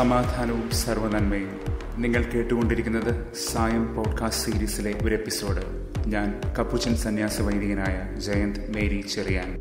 സമാധാനവും സർവനന്മയും നിങ്ങൾ കേട്ടുകൊണ്ടിരിക്കുന്നത് സായം പോഡ്കാസ്റ്റ് സീരീസിലെ ഒരു എപ്പിസോഡ് ഞാൻ കപ്പുച്ചൻ സന്യാസ വൈദികനായ ജയന്ത് മേരി ചെറിയാൻ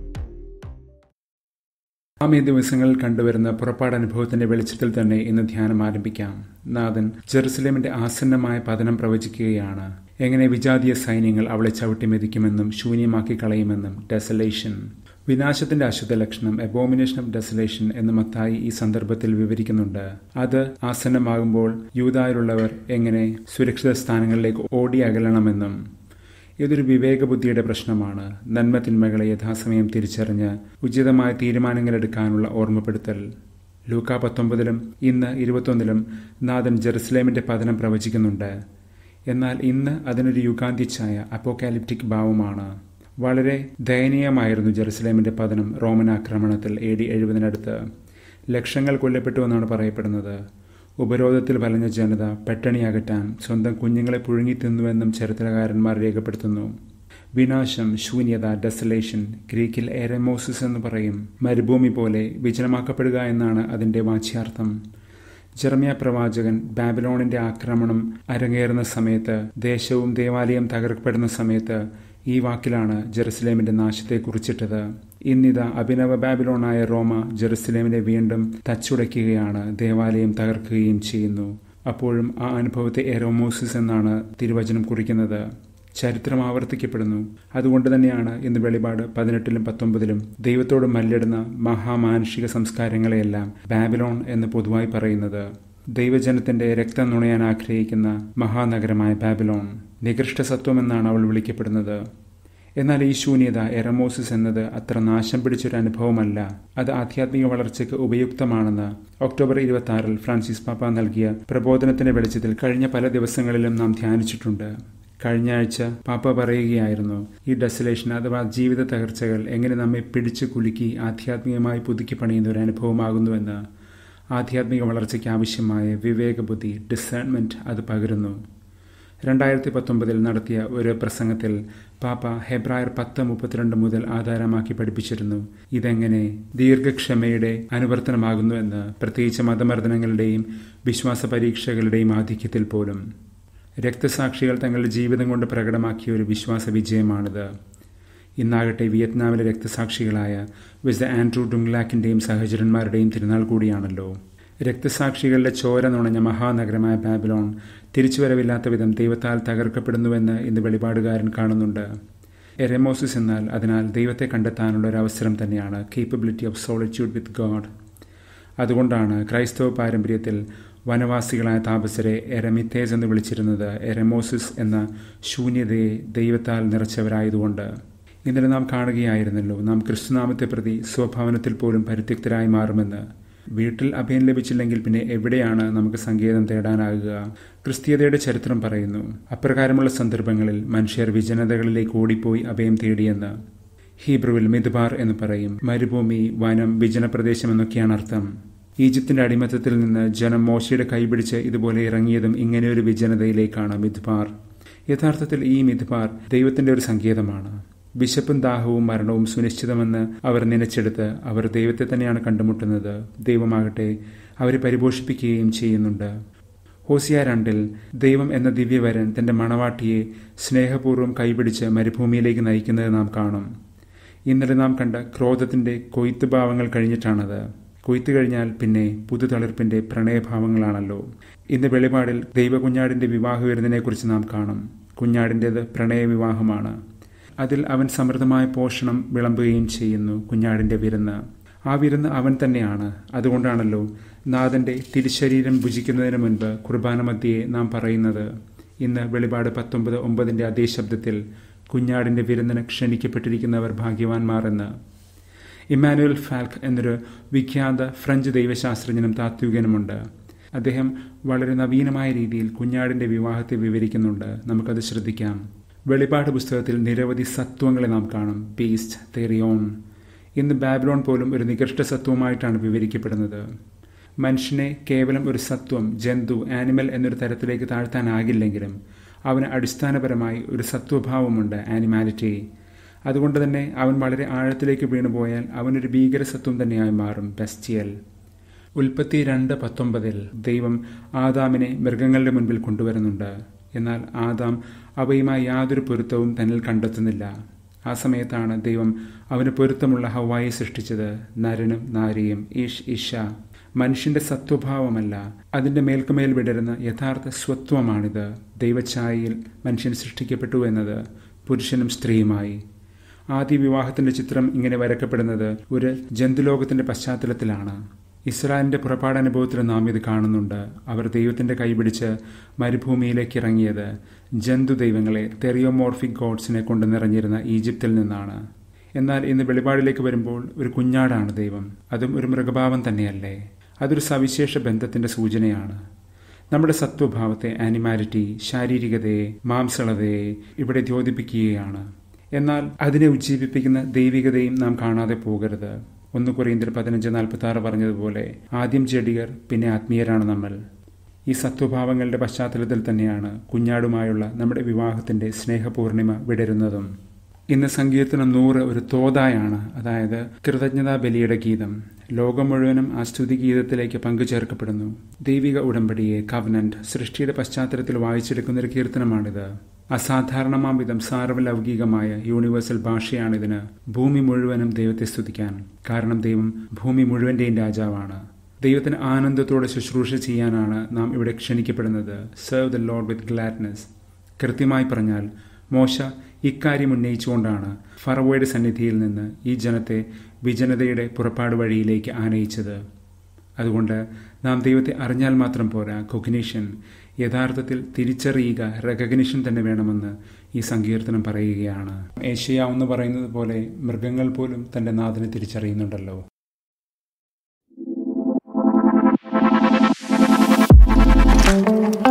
നാം ഈ ദിവസങ്ങളിൽ കണ്ടുവരുന്ന പുറപ്പാടനുഭവത്തിന്റെ വെളിച്ചത്തിൽ തന്നെ ഇന്ന് ധ്യാനം ആരംഭിക്കാം നാഥൻ ജെറുസലേമിന്റെ ആസന്നമായ പതനം പ്രവചിക്കുകയാണ് എങ്ങനെ വിജാതീയ സൈന്യങ്ങൾ അവളെ ചവിട്ടി മെതിക്കുമെന്നും ശൂന്യമാക്കി കളയുമെന്നും ഡെസലേഷൻ വിനാശത്തിന്റെ അശുദ്ധ ലക്ഷണം എബോമിനേഷൻ ഓഫ് ഡെസലേഷൻ എന്ന് മത്തായി ഈ സന്ദർഭത്തിൽ വിവരിക്കുന്നുണ്ട് അത് ആസന്നമാകുമ്പോൾ യൂതായിലുള്ളവർ എങ്ങനെ സുരക്ഷിത സ്ഥാനങ്ങളിലേക്ക് ഓടി അകലണമെന്നും ഇതൊരു വിവേകബുദ്ധിയുടെ പ്രശ്നമാണ് നന്മ തിന്മകളെ യഥാസമയം തിരിച്ചറിഞ്ഞ് ഉചിതമായ തീരുമാനങ്ങൾ എടുക്കാനുള്ള ഓർമ്മപ്പെടുത്തൽ ലൂക്ക പത്തൊമ്പതിലും ഇന്ന് ഇരുപത്തൊന്നിലും നാഥൻ ജെറുസലേമിന്റെ പതനം പ്രവചിക്കുന്നുണ്ട് എന്നാൽ ഇന്ന് അതിനൊരു യുഗാന്തിച്ചായ അപ്പോക്കാലിപ്റ്റിക് ഭാവമാണ് വളരെ ദയനീയമായിരുന്നു ജെറുസലേമിന്റെ പതനം റോമൻ ആക്രമണത്തിൽ എ ഡി എഴുപതിനടുത്ത് ലക്ഷങ്ങൾ കൊല്ലപ്പെട്ടു എന്നാണ് പറയപ്പെടുന്നത് ഉപരോധത്തിൽ വലഞ്ഞ ജനത പെട്ടണി അകറ്റാൻ സ്വന്തം കുഞ്ഞുങ്ങളെ പുഴുങ്ങി തിന്നുവെന്നും ചരിത്രകാരന്മാർ രേഖപ്പെടുത്തുന്നു വിനാശം ശൂന്യത ഡെസലേഷൻ ഗ്രീക്കിൽ എരമോസിസ് എന്ന് പറയും മരുഭൂമി പോലെ വിജനമാക്കപ്പെടുക എന്നാണ് അതിന്റെ വാച്യാർത്ഥം ജെർമിയ പ്രവാചകൻ ബാബിലോണിന്റെ ആക്രമണം അരങ്ങേറുന്ന സമയത്ത് ദേശവും ദേവാലയം തകർക്കപ്പെടുന്ന സമയത്ത് ഈ വാക്കിലാണ് ജെറുസലേമിന്റെ നാശത്തെ കുറിച്ചിട്ടത് ഇന്നിതാ അഭിനവ ബാബിലോണായ റോമ ജെറുസലേമിനെ വീണ്ടും തച്ചുടയ്ക്കുകയാണ് ദേവാലയം തകർക്കുകയും ചെയ്യുന്നു അപ്പോഴും ആ അനുഭവത്തെ എറോമോസിസ് എന്നാണ് തിരുവചനം കുറിക്കുന്നത് ചരിത്രം ആവർത്തിക്കപ്പെടുന്നു അതുകൊണ്ട് തന്നെയാണ് ഇന്ന് വെളിപാട് പതിനെട്ടിലും പത്തൊമ്പതിലും ദൈവത്തോട് മല്ലിടുന്ന മഹാമാനുഷിക സംസ്കാരങ്ങളെയെല്ലാം ബാബിലോൺ എന്ന് പൊതുവായി പറയുന്നത് ദൈവജനത്തിന്റെ രക്തം നുണയാൻ ആഗ്രഹിക്കുന്ന മഹാനഗരമായ ബാബിലോൺ നികൃഷ്ട സത്വം എന്നാണ് അവൾ വിളിക്കപ്പെടുന്നത് എന്നാൽ ഈ ശൂന്യത എറമോസിസ് എന്നത് അത്ര നാശം പിടിച്ചൊരു അനുഭവമല്ല അത് ആധ്യാത്മിക വളർച്ചയ്ക്ക് ഉപയുക്തമാണെന്ന് ഒക്ടോബർ ഇരുപത്തി ആറിൽ ഫ്രാൻസിസ് പാപ്പ നൽകിയ പ്രബോധനത്തിന്റെ വെളിച്ചത്തിൽ കഴിഞ്ഞ പല ദിവസങ്ങളിലും നാം ധ്യാനിച്ചിട്ടുണ്ട് കഴിഞ്ഞ ആഴ്ച പാപ്പ പറയുകയായിരുന്നു ഈ ഡെസലേഷൻ അഥവാ ജീവിത തകർച്ചകൾ എങ്ങനെ നമ്മെ പിടിച്ചു കുലുക്കി ആധ്യാത്മികമായി പുതുക്കി പണിയുന്ന ഒരു അനുഭവമാകുന്നുവെന്ന് ആധ്യാത്മിക വളർച്ചയ്ക്ക് ആവശ്യമായ വിവേകബുദ്ധി ഡിസേൺമെന്റ് അത് പകരുന്നു രണ്ടായിരത്തി പത്തൊമ്പതിൽ നടത്തിയ ഒരു പ്രസംഗത്തിൽ പാപ്പ ഹെബ്രായർ പത്ത് മുപ്പത്തിരണ്ട് മുതൽ ആധാരമാക്കി പഠിപ്പിച്ചിരുന്നു ഇതെങ്ങനെ ദീർഘക്ഷമയുടെ അനുവർത്തനമാകുന്നുവെന്ന് പ്രത്യേകിച്ച് മതമർദ്ദനങ്ങളുടെയും വിശ്വാസ പരീക്ഷകളുടെയും ആധിക്യത്തിൽ പോലും രക്തസാക്ഷികൾ തങ്ങളുടെ ജീവിതം കൊണ്ട് പ്രകടമാക്കിയ ഒരു വിശ്വാസ വിജയമാണിത് ഇന്നാകട്ടെ വിയറ്റ്നാമിലെ രക്തസാക്ഷികളായ വിസ ആൻഡ്രൂ ഡുങ്ലാക്കിന്റെയും സഹചരന്മാരുടെയും തിരുനാൾ കൂടിയാണല്ലോ രക്തസാക്ഷികളുടെ ചോര നുണഞ്ഞ മഹാനഗരമായ ബാബിലോൺ തിരിച്ചുവരവില്ലാത്ത വിധം ദൈവത്താൽ തകർക്കപ്പെടുന്നുവെന്ന് ഇന്ന് വെളിപാടുകാരൻ കാണുന്നുണ്ട് എറെമോസിസ് എന്നാൽ അതിനാൽ ദൈവത്തെ കണ്ടെത്താനുള്ള ഒരു അവസരം തന്നെയാണ് capability of solitude with God അതുകൊണ്ടാണ് ക്രൈസ്തവ പാരമ്പര്യത്തിൽ വനവാസികളായ താപസരെ എരമിത്തേസ് എന്ന് വിളിച്ചിരുന്നത് എരമോസിസ് എന്ന ശൂന്യതയെ ദൈവത്താൽ നിറച്ചവരായതുകൊണ്ട് ഇന്നലെ നാം കാണുകയായിരുന്നല്ലോ നാം ക്രിസ്തുനാമത്തെ പ്രതി സ്വഭവനത്തിൽ പോലും പരിത്യക്തരായി മാറുമെന്ന് വീട്ടിൽ അഭയം ലഭിച്ചില്ലെങ്കിൽ പിന്നെ എവിടെയാണ് നമുക്ക് സങ്കേതം തേടാനാകുക ക്രിസ്തീയതയുടെ ചരിത്രം പറയുന്നു അപ്രകാരമുള്ള സന്ദർഭങ്ങളിൽ മനുഷ്യർ വിജനതകളിലേക്ക് ഓടിപ്പോയി അഭയം തേടിയെന്ന് ഹീബ്രുവിൽ മിദ്ബാർ എന്ന് പറയും മരുഭൂമി വനം വിജനപ്രദേശം എന്നൊക്കെയാണ് അർത്ഥം ഈജിപ്തിന്റെ അടിമത്തത്തിൽ നിന്ന് ജനം മോശയുടെ കൈപിടിച്ച് ഇതുപോലെ ഇറങ്ങിയതും ഇങ്ങനെയൊരു വിജനതയിലേക്കാണ് മിദ്ബാർ യഥാർത്ഥത്തിൽ ഈ മിദ്ബാർ ദൈവത്തിന്റെ ഒരു സങ്കേതമാണ് വിശപ്പും ദാഹവും മരണവും സുനിശ്ചിതമെന്ന് അവർ നനച്ചെടുത്ത് അവർ ദൈവത്തെ തന്നെയാണ് കണ്ടുമുട്ടുന്നത് ദൈവമാകട്ടെ അവരെ പരിപോഷിപ്പിക്കുകയും ചെയ്യുന്നുണ്ട് ഹോസിയ രണ്ടിൽ ദൈവം എന്ന ദിവ്യവരൻ തന്റെ മണവാട്ടിയെ സ്നേഹപൂർവ്വം കൈപിടിച്ച് മരുഭൂമിയിലേക്ക് നയിക്കുന്നത് നാം കാണും ഇന്നലെ നാം കണ്ട ക്രോധത്തിന്റെ കൊയ്ത്തുഭാവങ്ങൾ കഴിഞ്ഞിട്ടാണത് കൊയ്ത്തു കഴിഞ്ഞാൽ പിന്നെ പുതുതളിർപ്പിന്റെ പ്രണയഭാവങ്ങളാണല്ലോ ഇന്ന് വെളിപാടിൽ ദൈവകുഞ്ഞാടിന്റെ വിവാഹ വിരുന്നിനെക്കുറിച്ച് നാം കാണും കുഞ്ഞാടിൻ്റെത് പ്രണയവിവാഹമാണ് അതിൽ അവൻ സമൃദ്ധമായ പോഷണം വിളമ്പുകയും ചെയ്യുന്നു കുഞ്ഞാടിന്റെ വിരുന്ന് ആ വിരുന്ന് അവൻ തന്നെയാണ് അതുകൊണ്ടാണല്ലോ നാഥന്റെ തിരുശരീരം ഭുജിക്കുന്നതിന് മുൻപ് കുർബാന മധ്യയെ നാം പറയുന്നത് ഇന്ന് വെളിപാട് പത്തൊമ്പത് ഒമ്പതിന്റെ അതേ ശബ്ദത്തിൽ കുഞ്ഞാടിന്റെ വിരുന്നിന് ക്ഷണിക്കപ്പെട്ടിരിക്കുന്നവർ ഭാഗ്യവാന്മാർ എന്ന് ഇമ്മാനുവൽ ഫാൽക്ക് എന്നൊരു വിഖ്യാത ഫ്രഞ്ച് ദൈവശാസ്ത്രജ്ഞനും താത്വികനുമുണ്ട് അദ്ദേഹം വളരെ നവീനമായ രീതിയിൽ കുഞ്ഞാടിന്റെ വിവാഹത്തെ വിവരിക്കുന്നുണ്ട് നമുക്കത് ശ്രദ്ധിക്കാം വെളിപാട് പുസ്തകത്തിൽ നിരവധി സത്വങ്ങളെ നാം കാണും പീസ്റ്റ് തെറിയോൺ ഇന്ന് ബാബിലോൺ പോലും ഒരു നികൃഷ്ട സത്വമായിട്ടാണ് വിവരിക്കപ്പെടുന്നത് മനുഷ്യനെ കേവലം ഒരു സത്വം ജന്തു ആനിമൽ എന്നൊരു തരത്തിലേക്ക് താഴ്ത്താനാകില്ലെങ്കിലും അവന് അടിസ്ഥാനപരമായി ഒരു സത്വഭാവമുണ്ട് ആനിമാലിറ്റി അതുകൊണ്ട് തന്നെ അവൻ വളരെ ആഴത്തിലേക്ക് വീണുപോയാൽ അവനൊരു ഭീകരസത്വം തന്നെയായി മാറും ബെസ്റ്റിയൽ ഉൽപ്പത്തി രണ്ട് പത്തൊമ്പതിൽ ദൈവം ആദാമിനെ മൃഗങ്ങളുടെ മുൻപിൽ കൊണ്ടുവരുന്നുണ്ട് എന്നാൽ ആദാം അവയുമായി യാതൊരു പൊരുത്തവും തന്നിൽ കണ്ടെത്തുന്നില്ല ആ സമയത്താണ് ദൈവം അവന് പൊരുത്തമുള്ള ഹവായെ സൃഷ്ടിച്ചത് നരനും നാരിയും ഈഷ് ഇഷ മനുഷ്യന്റെ സത്വഭാവമല്ല അതിന്റെ മേൽക്കുമേൽ വിടരുന്ന യഥാർത്ഥ സ്വത്വമാണിത് ദൈവഛായയിൽ മനുഷ്യൻ സൃഷ്ടിക്കപ്പെട്ടു എന്നത് പുരുഷനും സ്ത്രീയുമായി ആദ്യ വിവാഹത്തിന്റെ ചിത്രം ഇങ്ങനെ വരക്കപ്പെടുന്നത് ഒരു ജന്തുലോകത്തിന്റെ പശ്ചാത്തലത്തിലാണ് ഇസ്രായേലിന്റെ പുറപ്പാടനുഭവത്തിൽ നാം ഇത് കാണുന്നുണ്ട് അവർ ദൈവത്തിന്റെ കൈപിടിച്ച് മരുഭൂമിയിലേക്ക് ഇറങ്ങിയത് ജന്തു ദൈവങ്ങളെ തെറിയോമോർഫിക് ഗോഡ്സിനെ കൊണ്ട് നിറഞ്ഞിരുന്ന ഈജിപ്തിൽ നിന്നാണ് എന്നാൽ ഇന്ന് വെളിപാടിലേക്ക് വരുമ്പോൾ ഒരു കുഞ്ഞാടാണ് ദൈവം അതും ഒരു മൃഗഭാവം തന്നെയല്ലേ അതൊരു സവിശേഷ ബന്ധത്തിന്റെ സൂചനയാണ് നമ്മുടെ സത്വഭാവത്തെ ആനിമാലിറ്റി ശാരീരികതയെ മാംസളതയെ ഇവിടെ ദ്യോതിപ്പിക്കുകയാണ് എന്നാൽ അതിനെ ഉജ്ജീവിപ്പിക്കുന്ന ദൈവികതയും നാം കാണാതെ പോകരുത് ഒന്ന് കുറീന്ദ്ര പതിനഞ്ച് നാൽപ്പത്തി ആറ് പറഞ്ഞതുപോലെ ആദ്യം ചെടികർ പിന്നെ ആത്മീയരാണ് നമ്മൾ ഈ സത്വഭാവങ്ങളുടെ പശ്ചാത്തലത്തിൽ തന്നെയാണ് കുഞ്ഞാടുമായുള്ള നമ്മുടെ വിവാഹത്തിന്റെ സ്നേഹപൂർണിമ വിടരുന്നതും ഇന്ന് സങ്കീർത്തനം നൂറ് ഒരു തോതായാണ് അതായത് കൃതജ്ഞതാ ബലിയുടെ ഗീതം ലോകം മുഴുവനും ആ സ്തുതി ഗീതത്തിലേക്ക് പങ്കുചേർക്കപ്പെടുന്നു ദൈവിക ഉടമ്പടിയെ കവനന്റ് സൃഷ്ടിയുടെ പശ്ചാത്തലത്തിൽ വായിച്ചെടുക്കുന്ന ഒരു കീർത്തനമാണിത് അസാധാരണമാം വിധം സാർവലൗകികമായ യൂണിവേഴ്സൽ ഭാഷയാണിതിന് ഭൂമി മുഴുവനും ദൈവത്തെ സ്തുതിക്കാൻ കാരണം ദൈവം ഭൂമി മുഴുവന്റെയും രാജാവാണ് ദൈവത്തിന് ആനന്ദത്തോടെ ശുശ്രൂഷ ചെയ്യാനാണ് നാം ഇവിടെ ക്ഷണിക്കപ്പെടുന്നത് serve the Lord with gladness കൃത്യമായി പറഞ്ഞാൽ മോശ ഇക്കാര്യം ഉന്നയിച്ചുകൊണ്ടാണ് ഫറവോയുടെ സന്നിധിയിൽ നിന്ന് ഈ ജനത്തെ വിജനതയുടെ പുറപ്പാട് വഴിയിലേക്ക് ആനയിച്ചത് അതുകൊണ്ട് നാം ദൈവത്തെ അറിഞ്ഞാൽ മാത്രം പോരാ കൊഗ്നീഷൻ യഥാർത്ഥത്തിൽ തിരിച്ചറിയുക റെക്കഗ്നിഷൻ തന്നെ വേണമെന്ന് ഈ സങ്കീർത്തനം പറയുകയാണ് ഏഷ്യ എന്ന് പറയുന്നത് പോലെ മൃഗങ്ങൾ പോലും തന്റെ നാഥനെ തിരിച്ചറിയുന്നുണ്ടല്ലോ thank you